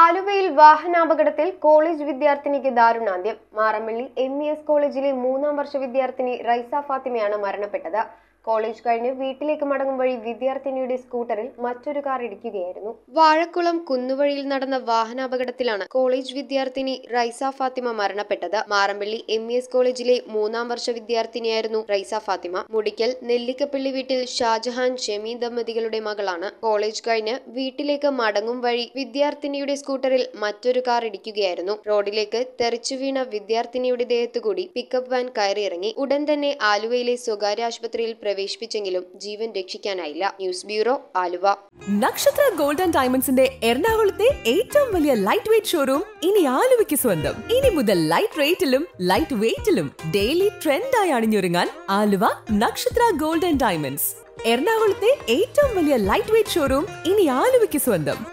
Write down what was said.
ആലുവയിൽ വാഹനാപകടത്തിൽ കോളേജ് വിദ്യാർത്ഥിനിക്ക് ദാരുണാന്ത്യം മാറമ്പള്ളി എം ഇ എസ് കോളേജിലെ മൂന്നാം വർഷ വിദ്യാർത്ഥിനി റൈസ ഫാത്തിമയാണ് മരണപ്പെട്ടത് കോളേജ് കഴിഞ്ഞ് വീട്ടിലേക്ക് മടങ്ങും വഴി വിദ്യാർത്ഥിനിയുടെ സ്കൂട്ടറിൽ മറ്റൊരു കാർ ഇടിക്കുകയായിരുന്നു വാഴക്കുളം കുന്നുവഴിയിൽ നടന്ന വാഹനാപകടത്തിലാണ് കോളേജ് വിദ്യാർത്ഥിനി റൈസ ഫാത്തിമ മരണപ്പെട്ടത് മാറമ്പള്ളി എം ഇ എസ് കോളേജിലെ മൂന്നാം വർഷ വിദ്യാർത്ഥിനിയായിരുന്നു റൈസ ഫാത്തിമ മുടിക്കൽ നെല്ലിക്കപ്പള്ളി വീട്ടിൽ ഷാജഹാൻ ഷെമി ദമ്പതികളുടെ മകളാണ് കോളേജ് കഴിഞ്ഞ് വീട്ടിലേക്ക് മടങ്ങും വഴി വിദ്യാർത്ഥിനിയുടെ സ്കൂട്ടറിൽ മറ്റൊരു കാർ ഇടിക്കുകയായിരുന്നു റോഡിലേക്ക് തെറിച്ചു വീണ വിദ്യാർത്ഥിനിയുടെ ദേഹത്തുകൂടി പിക്കപ്പ് വാൻ കയറിയിറങ്ങി ഉടൻ തന്നെ ആലുവയിലെ സ്വകാര്യ ആശുപത്രിയിൽ പ്രവേശിപ്പിച്ചെങ്കിലും ജീവൻ രക്ഷിക്കാനായില്ല news bureau Aluva Nakshatra gold and ഡയമണ്ട്സിന്റെ എറണാകുളത്തെ ഏറ്റവും വലിയ ലൈറ്റ് വെയിറ്റ് ഷോറൂം ഇനി ആലുവയ്ക്ക് സ്വന്തം ഇനി മുതൽ ലൈറ്റ് റേറ്റിലും ലൈറ്റ് വെയിറ്റിലും ഡെയിലി ട്രെൻഡായി അണിഞ്ഞൊരുങ്ങാൻ Aluva Nakshatra gold and diamonds എറണാകുളത്തെ ഏറ്റവും വലിയ ലൈറ്റ് വെയിറ്റ് ഷോറൂം ഇനി ആലുവയ്ക്ക് സ്വന്തം